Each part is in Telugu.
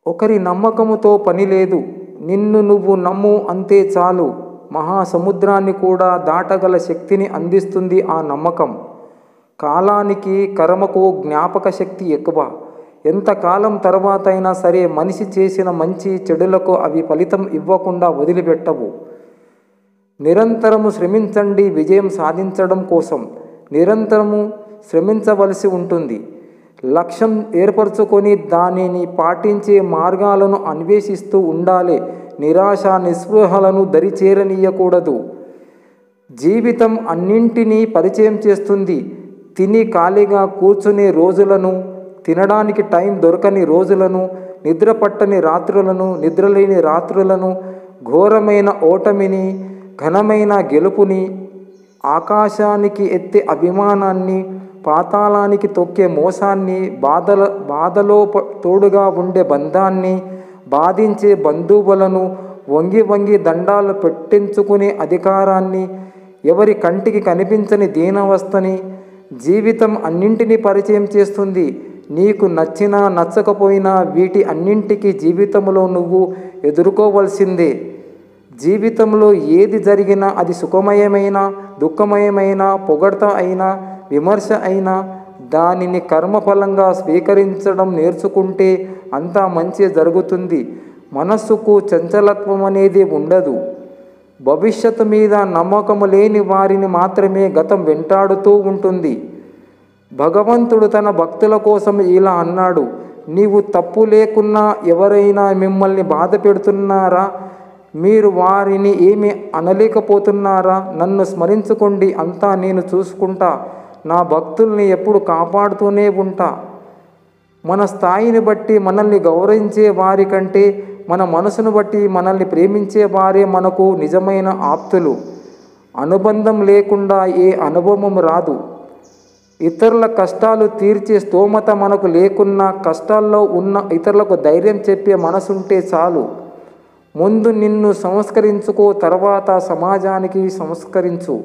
ఒకరి నమ్మకముతో పని లేదు నిన్ను నువ్వు నమ్ము అంతే చాలు మహాసముద్రాన్ని కూడా దాటగల శక్తిని అందిస్తుంది ఆ నమ్మకం కాలానికి కర్మకు జ్ఞాపక శక్తి ఎక్కువ ఎంతకాలం తర్వాత అయినా సరే మనిషి చేసిన మంచి చెడులకు అవి ఫలితం ఇవ్వకుండా వదిలిపెట్టవు నిరంతరము శ్రమించండి విజయం సాధించడం కోసం నిరంతరము శ్రమించవలసి ఉంటుంది లక్ష్యం ఏర్పరచుకొని దానిని పాటించే మార్గాలను అన్వేషిస్తూ ఉండాలి నిరాశ నిస్పృహలను దరిచేరనీయకూడదు జీవితం అన్నింటినీ పరిచయం చేస్తుంది తిని ఖాళీగా కూర్చునే రోజులను తినడానికి టైం దొరకని రోజులను నిద్ర పట్టని రాత్రులను నిద్రలేని రాత్రులను ఘోరమైన ఓటమిని ఘనమైన గెలుపుని ఆకాశానికి ఎత్తే అభిమానాన్ని పాతాళానికి తొక్కే మోసాన్ని బాధల బాధలో ప- తోడుగా ఉండే బంధాన్ని బాధించే బంధువులను వంగి వంగి దండాలు పెట్టించుకునే అధికారాన్ని ఎవరి కంటికి కనిపించని దీనావస్థని జీవితం అన్నింటినీ పరిచయం చేస్తుంది నీకు నచ్చినా నచ్చకపోయినా వీటి అన్నింటికి జీవితంలో నువ్వు ఎదుర్కోవలసిందే జీవితంలో ఏది జరిగినా అది సుఖమయమైన దుఃఖమయమైన పొగడ్త అయినా విమర్శ అయినా దానిని కర్మఫలంగా స్వీకరించడం నేర్చుకుంటే అంతా మంచి జరుగుతుంది మనస్సుకు చంచలత్వం అనేది ఉండదు భవిష్యత్తు మీద నమ్మకము లేని వారిని మాత్రమే గతం వెంటాడుతూ ఉంటుంది భగవంతుడు తన భక్తుల కోసం ఇలా అన్నాడు నీవు తప్పు లేకున్నా ఎవరైనా మిమ్మల్ని బాధ పెడుతున్నారా మీరు వారిని ఏమి అనలేకపోతున్నారా నన్ను స్మరించుకోండి అంతా నేను చూసుకుంటా నా భక్తుల్ని ఎప్పుడు కాపాడుతూనే ఉంటా మన స్థాయిని బట్టి మనల్ని గౌరవించే వారి కంటే మన మనసును బట్టి మనల్ని ప్రేమించే వారే మనకు నిజమైన ఆప్తులు అనుబంధం లేకుండా ఏ అనుభవం రాదు ఇతరుల కష్టాలు తీర్చే స్తోమత మనకు లేకున్నా కష్టాల్లో ఉన్న ఇతరులకు ధైర్యం చెప్పే మనసుంటే చాలు ముందు నిన్ను సంస్కరించుకో తర్వాత సమాజానికి సంస్కరించు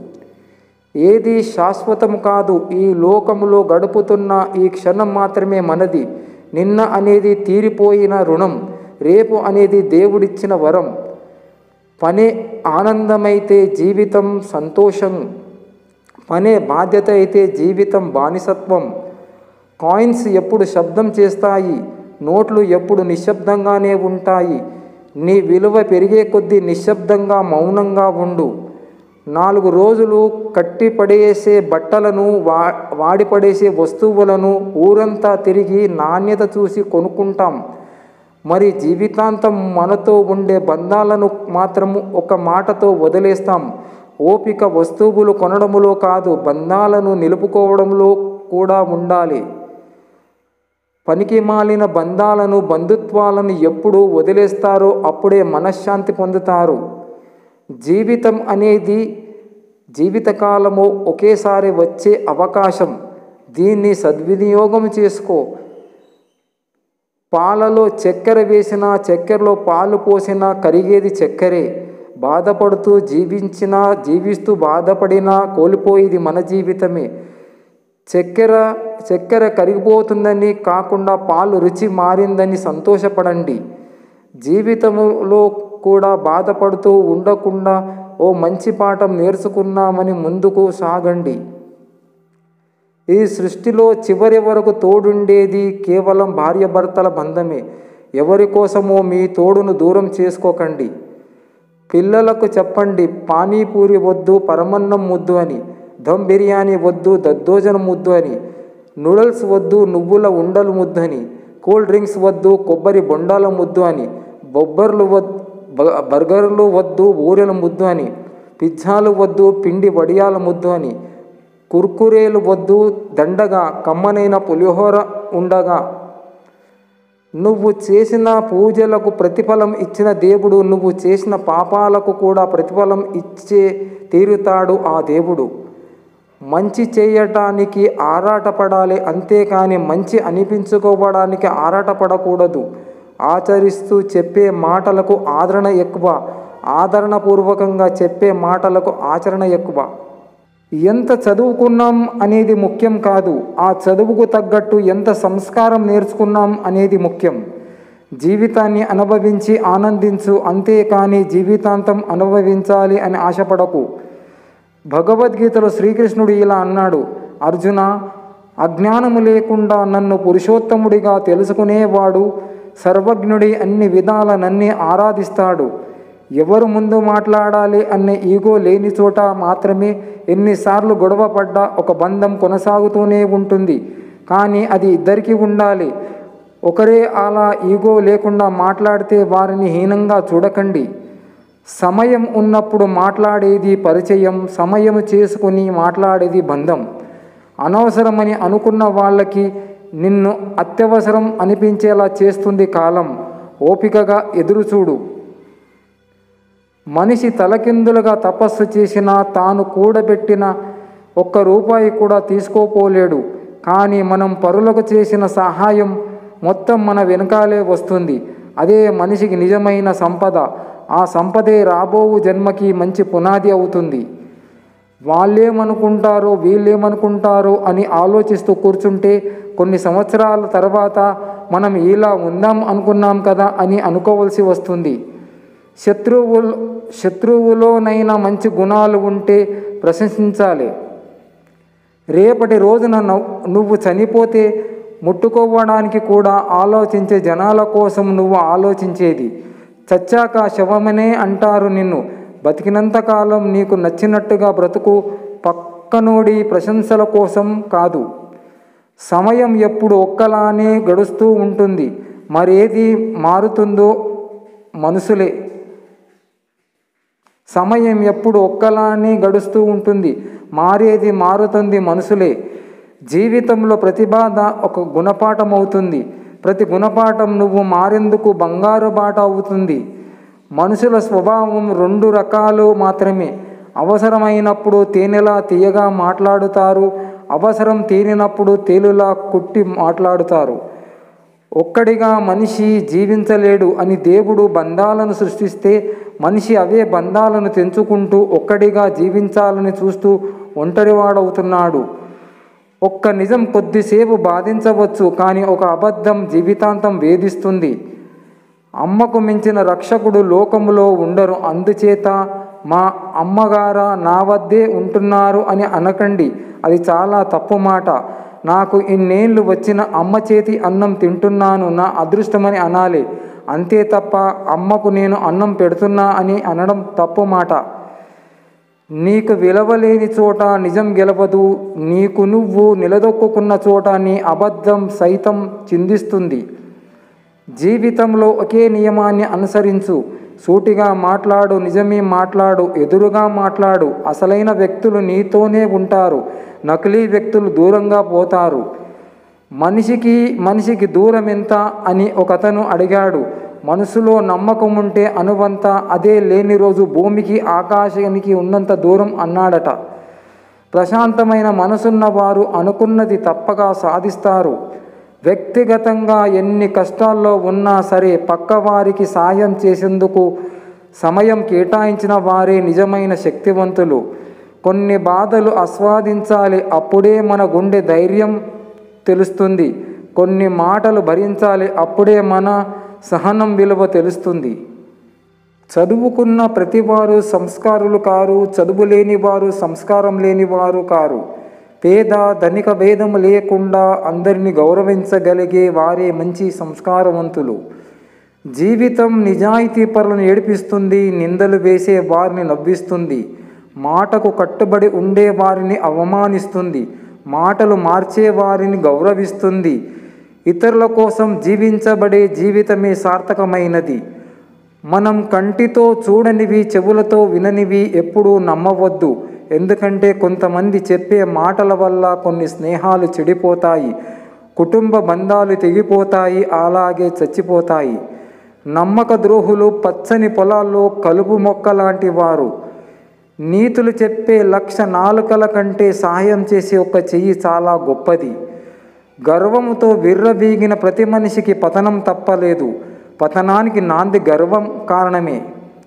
ఏది శాశ్వతం కాదు ఈ లోకములో గడుపుతున్న ఈ క్షణం మాత్రమే మనది నిన్న అనేది తీరిపోయిన రుణం రేపు అనేది దేవుడిచ్చిన వరం పనే ఆనందమైతే జీవితం సంతోషం పనే బాధ్యత అయితే జీవితం బానిసత్వం కాయిన్స్ ఎప్పుడు శబ్దం చేస్తాయి నోట్లు ఎప్పుడు నిశ్శబ్దంగానే ఉంటాయి నీ విలువ పెరిగే కొద్దీ నిశ్శబ్దంగా మౌనంగా ఉండు నాలుగు రోజులు కట్టి పడేసే బట్టలను వా వాడి పడేసే వస్తువులను ఊరంతా తిరిగి నాణ్యత చూసి కొనుక్కుంటాం మరి జీవితాంతం మనతో ఉండే బంధాలను మాత్రము ఒక మాటతో వదిలేస్తాం ఓపిక వస్తువులు కొనడములో కాదు బంధాలను నిలుపుకోవడంలో కూడా ఉండాలి పనికి మాలిన బంధాలను బంధుత్వాలను ఎప్పుడు వదిలేస్తారో అప్పుడే మనశ్శాంతి పొందుతారు జీవితం అనేది జీవితకాలము ఒకేసారి వచ్చే అవకాశం దీన్ని సద్వినియోగం చేసుకో పాలలో చక్కెర వేసినా చక్కెరలో పాలు పోసినా కరిగేది చక్కెరే బాధపడుతూ జీవించినా జీవిస్తూ బాధపడినా కోల్పోయేది మన జీవితమే చక్కెర చక్కెర కరిగిపోతుందని కాకుండా పాలు రుచి మారిందని సంతోషపడండి జీవితంలో కూడా బాధపడుతూ ఉండకుండా ఓ మంచి పాఠం నేర్చుకున్నామని ముందుకు సాగండి ఈ సృష్టిలో చివరి వరకు తోడుండేది కేవలం భార్యాభర్తల బంధమే ఎవరి కోసమో మీ తోడును దూరం చేసుకోకండి పిల్లలకు చెప్పండి పానీపూరి వద్దు పరమన్నం ముద్దు అని దమ్ బిర్యానీ వద్దు దద్దోజనం ముద్దు అని నూడిల్స్ వద్దు నువ్వుల ఉండలు ముద్దు అని కూల్ డ్రింక్స్ వద్దు కొబ్బరి బొండాల ముద్దు అని బొబ్బర్లు వద్ బ- బర్గర్లు వద్దు ఊరెల ముద్దు అని పిజ్జాలు వద్దు పిండి వడియాల ముద్దు అని కుర్కురేలు వద్దు దండగా కమ్మనైన పులిహోర ఉండగా నువ్వు చేసిన పూజలకు ప్రతిఫలం ఇచ్చిన దేవుడు నువ్వు చేసిన పాపాలకు కూడా ప్రతిఫలం ఇచ్చే తీరుతాడు ఆ దేవుడు మంచి చేయటానికి ఆరాటపడాలి అంతేకాని మంచి అనిపించుకోవడానికి ఆరాటపడకూడదు ఆచరిస్తూ చెప్పే మాటలకు ఆదరణ ఎక్కువ ఆదరణపూర్వకంగా చెప్పే మాటలకు ఆచరణ ఎక్కువ ఎంత చదువుకున్నాం అనేది ముఖ్యం కాదు ఆ చదువుకు తగ్గట్టు ఎంత సంస్కారం నేర్చుకున్నాం అనేది ముఖ్యం జీవితాన్ని అనుభవించి ఆనందించు అంతేకాని జీవితాంతం అనుభవించాలి అని ఆశపడకు భగవద్గీతలో శ్రీకృష్ణుడు ఇలా అన్నాడు అర్జున అజ్ఞానము లేకుండా నన్ను పురుషోత్తముడిగా తెలుసుకునేవాడు సర్వజ్ఞుడి అన్ని విధాల నన్నే ఆరాధిస్తాడు ఎవరు ముందు మాట్లాడాలి అనే ఈగో లేని చోట మాత్రమే ఎన్నిసార్లు గొడవ పడ్డా ఒక బంధం కొనసాగుతూనే ఉంటుంది కానీ అది ఇద్దరికీ ఉండాలి ఒకరే అలా ఈగో లేకుండా మాట్లాడితే వారిని హీనంగా చూడకండి సమయం ఉన్నప్పుడు మాట్లాడేది పరిచయం సమయం చేసుకుని మాట్లాడేది బంధం అనవసరమని అనుకున్న వాళ్ళకి నిన్ను అత్యవసరం అనిపించేలా చేస్తుంది కాలం ఓపికగా ఎదురుచూడు మనిషి తలకిందులుగా తపస్సు చేసినా తాను కూడబెట్టిన ఒక్క రూపాయి కూడా తీసుకోపోలేడు కానీ మనం పరులకు చేసిన సహాయం మొత్తం మన వెనకాలే వస్తుంది అదే మనిషికి నిజమైన సంపద ఆ సంపదే రాబోవు జన్మకి మంచి పునాది అవుతుంది వాళ్ళేమనుకుంటారో వీళ్ళేమనుకుంటారో అని ఆలోచిస్తూ కూర్చుంటే కొన్ని సంవత్సరాల తర్వాత మనం ఇలా ఉందాం అనుకున్నాం కదా అని అనుకోవలసి వస్తుంది శత్రువు శత్రువులోనైనా మంచి గుణాలు ఉంటే ప్రశంసించాలి రేపటి రోజున నవ్- నువ్వు చనిపోతే ముట్టుకోవడానికి కూడా ఆలోచించే జనాల కోసం నువ్వు ఆలోచించేది చచ్చాక శవమనే అంటారు నిన్ను బతికినంతకాలం నీకు నచ్చినట్టుగా బ్రతుకు పక్కనోడి ప్రశంసల కోసం కాదు సమయం ఎప్పుడు ఒక్కలానే గడుస్తూ ఉంటుంది మరేది మారుతుందో మనసులే సమయం ఎప్పుడు ఒక్కలానే గడుస్తూ ఉంటుంది మారేది మారుతుంది మనసులే జీవితంలో ప్రతి బాధ ఒక గుణపాఠం అవుతుంది ప్రతి గుణపాఠం నువ్వు మారేందుకు బంగారు బాట అవుతుంది మనుషుల స్వభావం రెండు రకాలు మాత్రమే అవసరమైనప్పుడు తేనెలా తీయగా మాట్లాడుతారు అవసరం తీరినప్పుడు తేలులా కుట్టి మాట్లాడుతారు ఒక్కడిగా మనిషి జీవించలేడు అని దేవుడు బంధాలను సృష్టిస్తే మనిషి అవే బంధాలను తెంచుకుంటూ ఒక్కడిగా జీవించాలని చూస్తూ ఒంటరివాడవుతున్నాడు ఒక్క నిజం కొద్దిసేపు బాధించవచ్చు కానీ ఒక అబద్ధం జీవితాంతం వేధిస్తుంది అమ్మకు మించిన రక్షకుడు లోకములో ఉండరు అందుచేత మా అమ్మగారా నా వద్దే ఉంటున్నారు అని అనకండి అది చాలా తప్పు మాట నాకు ఇన్నేళ్ళు వచ్చిన అమ్మ చేతి అన్నం తింటున్నాను నా అదృష్టమని అనాలి అంతే తప్ప అమ్మకు నేను అన్నం పెడుతున్నా అని అనడం తప్పు మాట నీకు విలవలేని చోట నిజం గెలవదు నీకు నువ్వు నిలదొక్కున్న చోట నీ అబద్ధం సైతం చిందిస్తుంది జీవితంలో ఒకే నియమాన్ని అనుసరించు సూటిగా మాట్లాడు నిజమే మాట్లాడు ఎదురుగా మాట్లాడు అసలైన వ్యక్తులు నీతోనే ఉంటారు నకిలీ వ్యక్తులు దూరంగా పోతారు మనిషికి మనిషికి దూరం ఎంత అని ఒకతను అడిగాడు మనసులో నమ్మకం ఉంటే అనువంత అదే లేని రోజు భూమికి ఆకాశానికి ఉన్నంత దూరం అన్నాడట ప్రశాంతమైన మనసున్న వారు అనుకున్నది తప్పగా సాధిస్తారు వ్యక్తిగతంగా ఎన్ని కష్టాల్లో ఉన్నా సరే పక్కవారికి సాయం చేసేందుకు సమయం కేటాయించిన వారే నిజమైన శక్తివంతులు కొన్ని బాధలు ఆస్వాదించాలి అప్పుడే మన గుండె ధైర్యం తెలుస్తుంది కొన్ని మాటలు భరించాలి అప్పుడే మన సహనం విలువ తెలుస్తుంది చదువుకున్న ప్రతివారు సంస్కారులు కారు చదువు లేని వారు సంస్కారం లేని వారు కారు పేద ధనిక భేదం లేకుండా అందరిని గౌరవించగలిగే వారే మంచి సంస్కారవంతులు జీవితం నిజాయితీ పరులను ఏడిపిస్తుంది నిందలు వేసే వారిని నవ్విస్తుంది మాటకు కట్టుబడి ఉండే వారిని అవమానిస్తుంది మాటలు మార్చే వారిని గౌరవిస్తుంది ఇతరుల కోసం జీవించబడే జీవితమే సార్థకమైనది మనం కంటితో చూడనివి చెవులతో విననివి ఎప్పుడూ నమ్మవద్దు ఎందుకంటే కొంతమంది చెప్పే మాటల వల్ల కొన్ని స్నేహాలు చెడిపోతాయి కుటుంబ బంధాలు తెగిపోతాయి అలాగే చచ్చిపోతాయి నమ్మక ద్రోహులు పచ్చని పొలాల్లో కలుపు మొక్క లాంటి వారు నీతులు చెప్పే లక్ష నాలుకల కంటే సహాయం చేసే ఒక చెయ్యి చాలా గొప్పది గర్వముతో విర్రవీగిన ప్రతి మనిషికి పతనం తప్పలేదు పతనానికి నాంది గర్వం కారణమే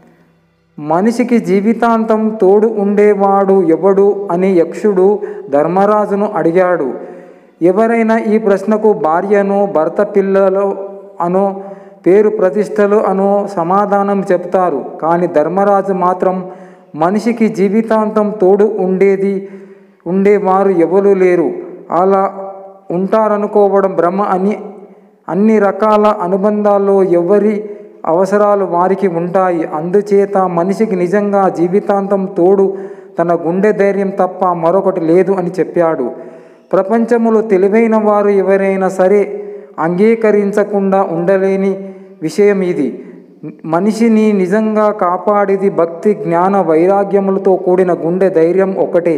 మనిషికి జీవితాంతం తోడు ఉండేవాడు ఎవడు అని యక్షుడు ధర్మరాజును అడిగాడు ఎవరైనా ఈ ప్రశ్నకు భార్యను భర్త పిల్లలు అనో పేరు ప్రతిష్టలు అను సమాధానం చెప్తారు కానీ ధర్మరాజు మాత్రం మనిషికి జీవితాంతం తోడు ఉండేది ఉండేవారు ఎవరు లేరు అలా ఉంటారనుకోవడం భ్రమ అని అన్ని రకాల అనుబంధాల్లో ఎవరి అవసరాలు వారికి ఉంటాయి అందుచేత మనిషికి నిజంగా జీవితాంతం తోడు తన గుండె ధైర్యం తప్ప మరొకటి లేదు అని చెప్పాడు ప్రపంచములో తెలివైన వారు ఎవరైనా సరే అంగీకరించకుండా ఉండలేని విషయం ఇది మనిషిని నిజంగా కాపాడేది భక్తి జ్ఞాన వైరాగ్యములతో కూడిన గుండె ధైర్యం ఒకటే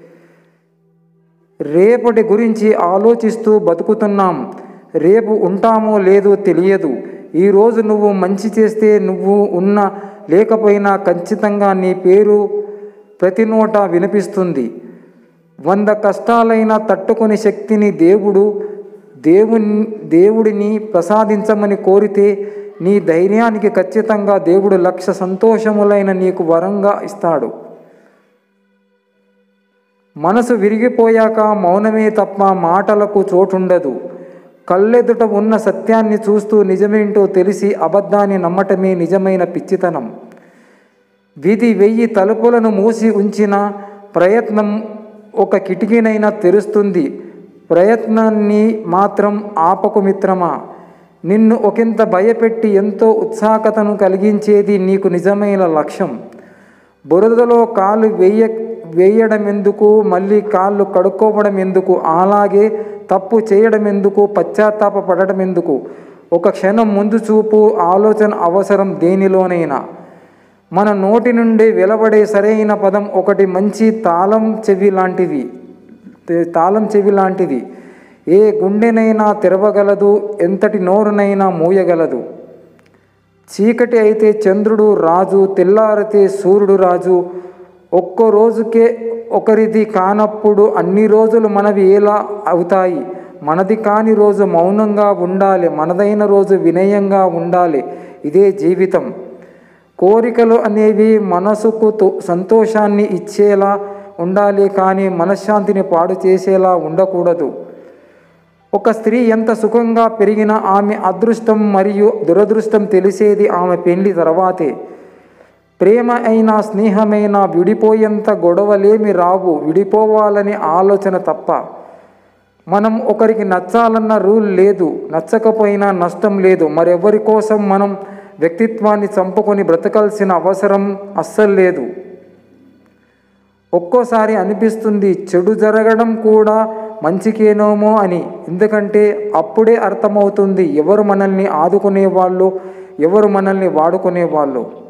రేపటి గురించి ఆలోచిస్తూ బతుకుతున్నాం రేపు ఉంటామో లేదో తెలియదు ఈరోజు నువ్వు మంచి చేస్తే నువ్వు ఉన్న లేకపోయినా ఖచ్చితంగా నీ పేరు ప్రతి నోట వినిపిస్తుంది వంద కష్టాలైనా తట్టుకునే శక్తిని దేవుడు దేవుని దేవుడిని ప్రసాదించమని కోరితే నీ ధైర్యానికి ఖచ్చితంగా దేవుడు లక్ష సంతోషములైన నీకు వరంగా ఇస్తాడు మనసు విరిగిపోయాక మౌనమే తప్ప మాటలకు చోటుండదు కళ్ళెదుట ఉన్న సత్యాన్ని చూస్తూ నిజమేంటో తెలిసి అబద్ధాన్ని నమ్మటమే నిజమైన పిచ్చితనం విధి వెయ్యి తలుపులను మూసి ఉంచిన ప్రయత్నం ఒక కిటికీనైనా తెరుస్తుంది ప్రయత్నాన్ని మాత్రం ఆపకు మిత్రమా నిన్ను ఒకంత భయపెట్టి ఎంతో ఉత్సాహకతను కలిగించేది నీకు నిజమైన లక్ష్యం బురదలో కాలు వేయ వేయడం ఎందుకు మళ్ళీ కాళ్ళు కడుక్కోవడం ఎందుకు అలాగే తప్పు చేయడం ఎందుకు పశ్చాత్తాప పడడం ఎందుకు ఒక క్షణం ముందు చూపు ఆలోచన అవసరం దేనిలోనైనా మన నోటి నుండి వెలువడే సరైన పదం ఒకటి మంచి తాళం చెవి లాంటిది తాళం చెవి లాంటిది ఏ గుండెనైనా తెరవగలదు ఎంతటి నోరునైనా మూయగలదు చీకటి అయితే చంద్రుడు రాజు తెల్లారితే సూర్యుడు రాజు ఒక్కో రోజుకే ఒకరిది కానప్పుడు అన్ని రోజులు మనవి ఎలా అవుతాయి మనది కాని రోజు మౌనంగా ఉండాలి మనదైన రోజు వినయంగా ఉండాలి ఇదే జీవితం కోరికలు అనేవి మనసుకు తో- సంతోషాన్ని ఇచ్చేలా ఉండాలి కానీ మనశ్శాంతిని పాడు చేసేలా ఉండకూడదు ఒక స్త్రీ ఎంత సుఖంగా పెరిగినా ఆమె అదృష్టం మరియు దురదృష్టం తెలిసేది ఆమె పెళ్లి తర్వాతే ప్రేమ అయినా స్నేహమైనా విడిపోయేంత గొడవలేమి రావు విడిపోవాలని ఆలోచన తప్ప మనం ఒకరికి నచ్చాలన్న రూల్ లేదు నచ్చకపోయినా నష్టం లేదు మరెవరి కోసం మనం వ్యక్తిత్వాన్ని చంపుకొని బ్రతకాల్సిన అవసరం అస్సలు లేదు ఒక్కోసారి అనిపిస్తుంది చెడు జరగడం కూడా మంచికేనేమో అని ఎందుకంటే అప్పుడే అర్థమవుతుంది ఎవరు మనల్ని ఆదుకునే వాళ్ళు ఎవరు మనల్ని వాడుకునే వాళ్ళు